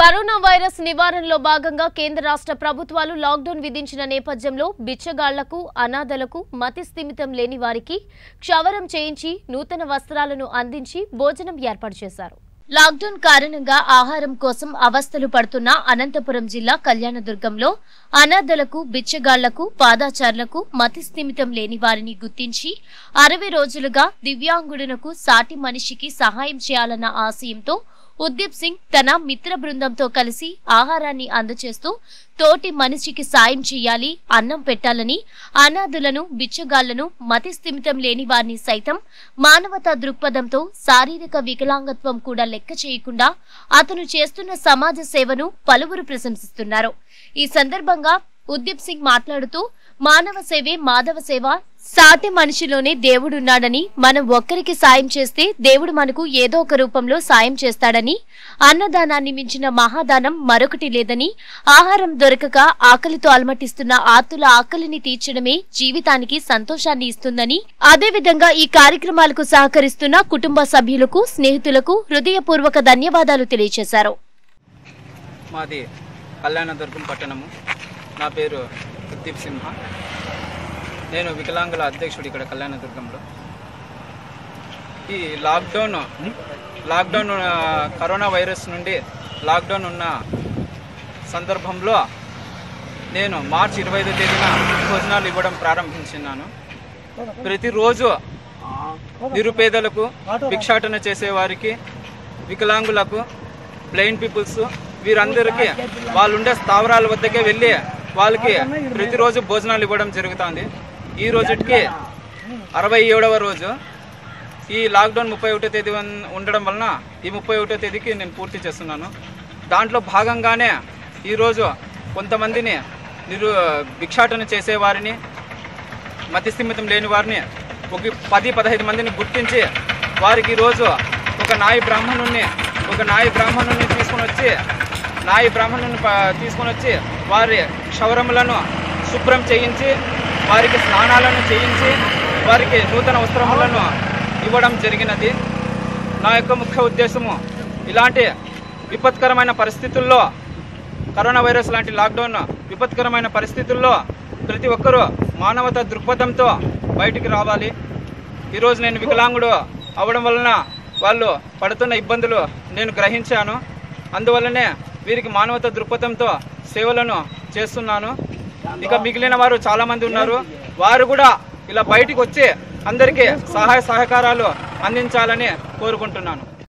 corona virus నివారణలో భాగంగా కేంద్ర రాష్ట్ర ప్రభుత్వాలు లాక్డౌన్ విధించిన నేపథ్యంలో బిచ్చగాళ్లకు అనాథలకు మతి స్థిమితం లేని వారికి క్షవరం చేయించి నూతన వస్త్రాలను అందించి భోజనం ఏర్పాటు చేశారు లాక్డౌన్ కారణంగా ఆహారం కోసం అవస్థలు పడుతున్న అనంతపురం జిల్లా కళ్యాణదుర్గంలో అనాథలకు బిచ్చగాళ్లకు పాదాచారులకు మతి స్థిమితం లేని వారిని గుర్తించి అరవై రోజులుగా దివ్యాంగుడునకు సాటి మనిషికి సహాయం చేయాలన్న ఆశయంతో ఉద్దీప్ సింగ్ తన మిత్ర బృందంతో కలిసి ఆహారాన్ని అందజేస్తూ తోటి మనిషికి సాయం చేయాలి అన్నం పెట్టాలని అనాథులను బిచ్చగాళ్లను మతి స్థిమితం లేని వారిని సైతం మానవతా దృక్పథంతో శారీరక వికలాంగత్వం కూడా లెక్క చేయకుండా అతను చేస్తున్న సమాజ సేవను పలువురు ప్రశంసిస్తున్నారు ఈ సందర్భంగా ఉద్దీప్ సింగ్ మాట్లాడుతూ మానవ సేవే మాధవ సేవ సాటి మనిషిలోనే దేవుడున్నాడని మనం ఒక్కరికి సాయం చేస్తే దేవుడు మనకు ఏదో ఒక రూపంలో సాయం చేస్తాడని అన్నదానాన్ని మించిన మహాదానం మరొకటి లేదని ఆహారం దొరకక ఆకలితో అలమటిస్తున్న ఆతుల ఆకలిని తీర్చడమే జీవితానికి సంతోషాన్ని ఇస్తుందని అదేవిధంగా ఈ కార్యక్రమాలకు సహకరిస్తున్న కుటుంబ సభ్యులకు స్నేహితులకు హృదయపూర్వక ధన్యవాదాలు తెలియజేశారు మాది కళ్యాణదుర్గం పట్టణము నా పేరు ప్రదీప్ సింహ నేను వికలాంగుల అధ్యక్షుడు ఇక్కడ కళ్యాణదుర్గంలో ఈ లాక్డౌన్ లాక్డౌన్ ఆ, కరోనా వైరస్ నుండి లాక్డౌన్ ఉన్న సందర్భంలో నేను మార్చి ఇరవై ఐదో తేదీన భోజనాలు ఇవ్వడం ప్రారంభించినాను ప్రతిరోజు నిరుపేదలకు భిక్షాటన చేసేవారికి వికలాంగులకు బ్లైండ్ పీపుల్స్ వీరందరికీ వాళ్ళు ఉండే స్థావరాల వద్దకే వెళ్ళి వాళ్ళకి ప్రతిరోజు భోజనాలు ఇవ్వడం జరుగుతుంది ఈ రోజుకి అరవై ఏడవ రోజు ఈ లాక్డౌన్ ముప్పై ఒకటో తేదీ ఉన్- ఉండడం వలన ఈ ముప్పై ఒకటో తేదీకి నేను పూర్తి చేస్తున్నాను దాంట్లో భాగంగానే ఈరోజు కొంతమందిని నిరు భిక్షాటన చేసేవారిని మతిస్థిమితం లేని వారిని ఒక పది పదహైదు మందిని గుర్తించి వారికి ఈరోజు ఒక నాయి బ్రాహ్మణుణ్ణి ఒక నాయి బ్రాహ్మణుని తీసుకొని వచ్చి నాయి బ్రాహ్మణుని ప- తీసుకొని వచ్చి వారి క్షవరములను శుభ్రం చేయించి వారికి స్నానాలను చేయించి వారికి నూతన వస్త్రములను ఇవ్వడం జరిగినది నా యొక్క ముఖ్య ఉద్దేశము ఇలాంటి విపత్కరమైన పరిస్థితుల్లో కరోనా వైరస్ లాంటి లాక్డౌన్ విపత్కరమైన పరిస్థితుల్లో ప్రతి ఒక్కరూ మానవతా దృక్పథంతో బయటికి రావాలి ఈరోజు నేను వికలాంగుడు అవ్వడం వలన వాళ్ళు పడుతున్న ఇబ్బందులు నేను గ్రహించాను అందువల్లనే వీరికి మానవతా దృక్పథంతో సేవలను చేస్తున్నాను ఇక మిగిలిన వారు చాలామంది ఉన్నారు వారు కూడా ఇలా బయటికి వచ్చి అందరికీ సహాయ సహకారాలు అందించాలని కోరుకుంటున్నాను